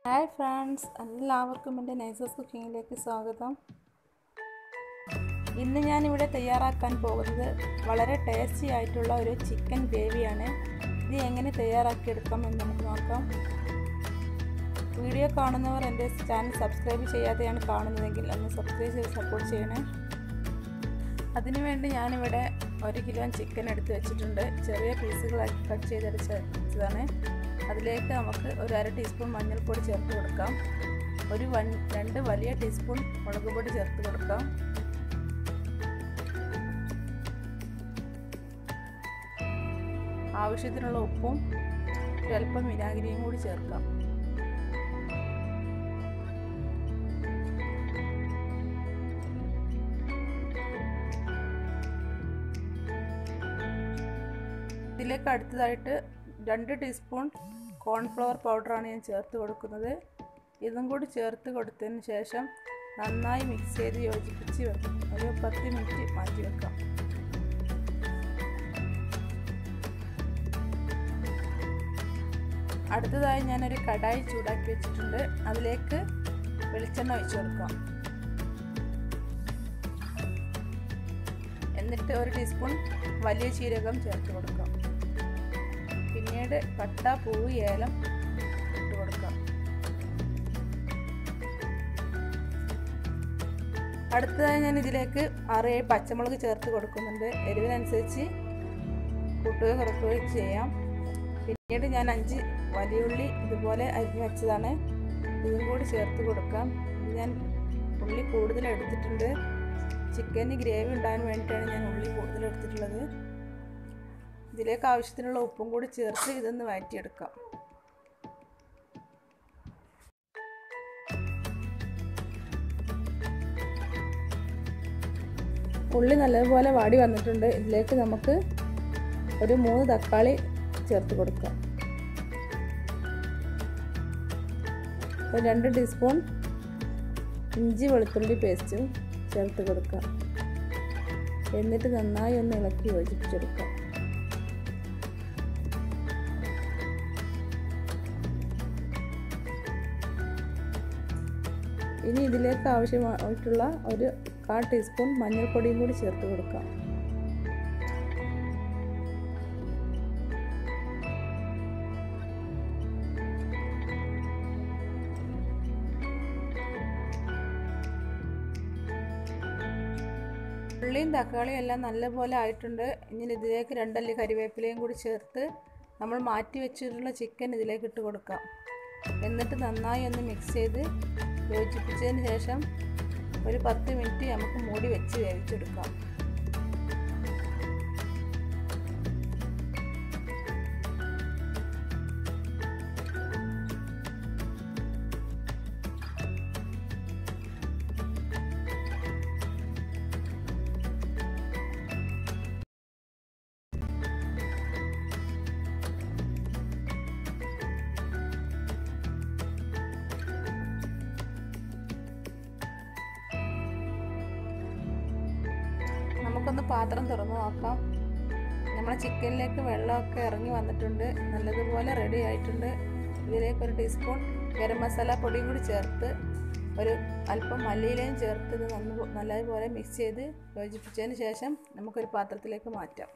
hi friends എല്ലാവർക്കും എൻ്റെ nicest കുക്കിങ്ങിലേക്ക് സ്വാഗതം ഇന്ന് ഞാനിവിടെ തയ്യാറാക്കാൻ പോകുന്നത് വളരെ ടേസ്റ്റി ആയിട്ടുള്ള ഒരു ചിക്കൻ ഗ്രേവിയാണ് ഇത് എങ്ങനെ തയ്യാറാക്കിയെടുക്കാം എന്ന് നമുക്ക് നോക്കാം വീഡിയോ കാണുന്നവർ എൻ്റെ ചാനൽ സബ്സ്ക്രൈബ് ചെയ്യാതെയാണ് കാണുന്നതെങ്കിൽ ഒന്ന് സബ്സ്ക്രൈബ് ചെയ്ത് സപ്പോർട്ട് ചെയ്യണേ അതിനുവേണ്ടി ഞാനിവിടെ ഒരു കിലോ ചിക്കൻ എടുത്ത് വെച്ചിട്ടുണ്ട് ചെറിയ പീസുകളാക്കി കട്ട് ചെയ്തെടുത്ത് വെച്ചതാണ് അതിലേക്ക് നമുക്ക് ഒരു അര ടീസ്പൂൺ മഞ്ഞൾപ്പൊടി ചേർത്ത് കൊടുക്കാം ഒരു വൺ രണ്ട് വലിയ ടീസ്പൂൺ മുളക് പൊടി ചേർത്ത് കൊടുക്കാം ആവശ്യത്തിനുള്ള ഉപ്പും ഒരല്പം വിനാഗിരിയും കൂടി ചേർക്കാം ഇതിലേക്ക് അടുത്തതായിട്ട് രണ്ട് ടീസ്പൂൺ കോൺഫ്ലവർ പൗഡറാണ് ഞാൻ ചേർത്ത് കൊടുക്കുന്നത് ഇതും കൂടി ചേർത്ത് കൊടുത്തതിന് ശേഷം നന്നായി മിക്സ് ചെയ്ത് യോജിപ്പിച്ച് വെക്കും ഒരു പത്ത് മിനിറ്റ് മാറ്റി വെക്കാം അടുത്തതായി ഞാനൊരു കടായി ചൂടാക്കി വെച്ചിട്ടുണ്ട് അതിലേക്ക് വെളിച്ചെണ്ണ ഒഴിച്ചു കൊടുക്കാം എന്നിട്ട് ഒരു ടീസ്പൂൺ വലിയ ജീരകം ചേർത്ത് കൊടുക്കാം പിന്നീട് പട്ട പൂവ് ഏലം ഇട്ട് കൊടുക്കാം അടുത്തതായി ഞാൻ ഇതിലേക്ക് ആറ് ഏഴ് പച്ചമുളക് ചേർത്ത് കൊടുക്കുന്നുണ്ട് എരിവിനനുസരിച്ച് കൂട്ടുകയോ കുറക്കുകയോ ചെയ്യാം പിന്നീട് ഞാൻ അഞ്ച് വലിയുള്ളി ഇതുപോലെ അരിഞ്ഞു വെച്ചതാണ് ഇതും കൂടി ചേർത്ത് കൊടുക്കാം ഇത് ഞാൻ ഉള്ളി കൂടുതൽ എടുത്തിട്ടുണ്ട് ചിക്കന് ഗ്രേവി ഉണ്ടാകാൻ വേണ്ടിയിട്ടാണ് ഞാൻ ഉള്ളി കൂടുതൽ എടുത്തിട്ടുള്ളത് ഇതിലേക്ക് ആവശ്യത്തിനുള്ള ഉപ്പും കൂടി ചേർത്ത് ഇതൊന്ന് വഴറ്റിയെടുക്കാം ഉള്ളി നല്ലതുപോലെ വാടി വന്നിട്ടുണ്ട് ഇതിലേക്ക് നമുക്ക് ഒരു മൂന്ന് തക്കാളി ചേർത്ത് കൊടുക്കാം ഒരു രണ്ട് ടീസ്പൂൺ ഇഞ്ചി വെളുത്തുള്ളി പേസ്റ്റും ചേർത്ത് കൊടുക്കാം എന്നിട്ട് നന്നായി ഒന്ന് ഇളക്കി യോജിപ്പിച്ചെടുക്കാം ഇനി ഇതിലേക്ക് ആവശ്യമായിട്ടുള്ള ഒരു കാൽ ടീസ്പൂൺ മഞ്ഞൾപ്പൊടിയും കൂടി ചേർത്ത് കൊടുക്കാം ഉള്ളിയും തക്കാളിയും എല്ലാം നല്ലപോലെ ആയിട്ടുണ്ട് ഇനി ഇതിലേക്ക് രണ്ടല്ലി കരിവേപ്പിലയും കൂടി ചേർത്ത് നമ്മൾ മാറ്റി വെച്ചിട്ടുള്ള ചിക്കൻ ഇതിലേക്ക് ഇട്ട് കൊടുക്കാം എന്നിട്ട് നന്നായി ഒന്ന് മിക്സ് ചെയ്ത് യോജിപ്പിച്ചതിന് ശേഷം ഒരു പത്ത് മിനിറ്റ് നമുക്ക് മൂടി വെച്ച് വേവിച്ചെടുക്കാം നമുക്കൊന്ന് പാത്രം തുറന്ന് നോക്കാം നമ്മുടെ ചിക്കനിലേക്ക് വെള്ളമൊക്കെ ഇറങ്ങി വന്നിട്ടുണ്ട് നല്ലതുപോലെ റെഡി ആയിട്ടുണ്ട് ഇതിലേക്ക് ഒരു ടീസ്പൂൺ ഗരം മസാല പൊടിയും കൂടി ചേർത്ത് ഒരു അല്പം മല്ലിയിലയും ചേർത്ത് ഇത് നന്ന് നല്ലതുപോലെ മിക്സ് ചെയ്ത് യോജിപ്പിച്ചതിന് ശേഷം നമുക്കൊരു പാത്രത്തിലേക്ക് മാറ്റാം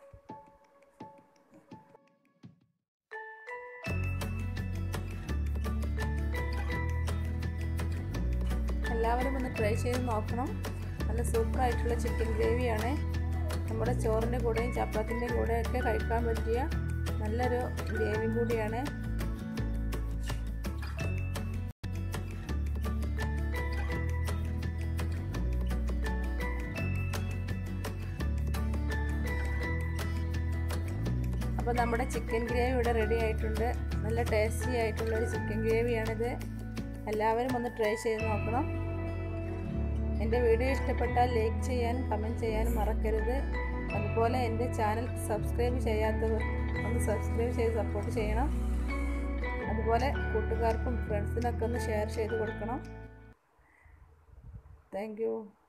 എല്ലാവരും ഒന്ന് ട്രൈ ചെയ്ത് നോക്കണം നല്ല സൂപ്പറായിട്ടുള്ള ചിക്കൻ ഗ്രേവിയാണ് നമ്മുടെ ചോറിൻ്റെ കൂടെയും ചപ്പാത്തിൻ്റെ കൂടെയൊക്കെ കഴിക്കാൻ പറ്റിയ നല്ലൊരു ഗ്രേവിയും കൂടിയാണ് അപ്പോൾ നമ്മുടെ ചിക്കൻ ഗ്രേവി ഇവിടെ റെഡി ആയിട്ടുണ്ട് നല്ല ടേസ്റ്റി ആയിട്ടുള്ളൊരു ചിക്കൻ ഗ്രേവിയാണിത് എല്ലാവരും ഒന്ന് ട്രൈ ചെയ്ത് നോക്കണം എൻ്റെ വീഡിയോ ഇഷ്ടപ്പെട്ടാൽ ലൈക്ക് ചെയ്യാനും കമൻറ്റ് ചെയ്യാനും മറക്കരുത് അതുപോലെ എൻ്റെ ചാനൽ സബ്സ്ക്രൈബ് ചെയ്യാത്തവർ ഒന്ന് സബ്സ്ക്രൈബ് ചെയ്ത് സപ്പോർട്ട് ചെയ്യണം അതുപോലെ കൂട്ടുകാർക്കും ഫ്രണ്ട്സിനൊക്കെ ഒന്ന് ഷെയർ ചെയ്ത് കൊടുക്കണം താങ്ക്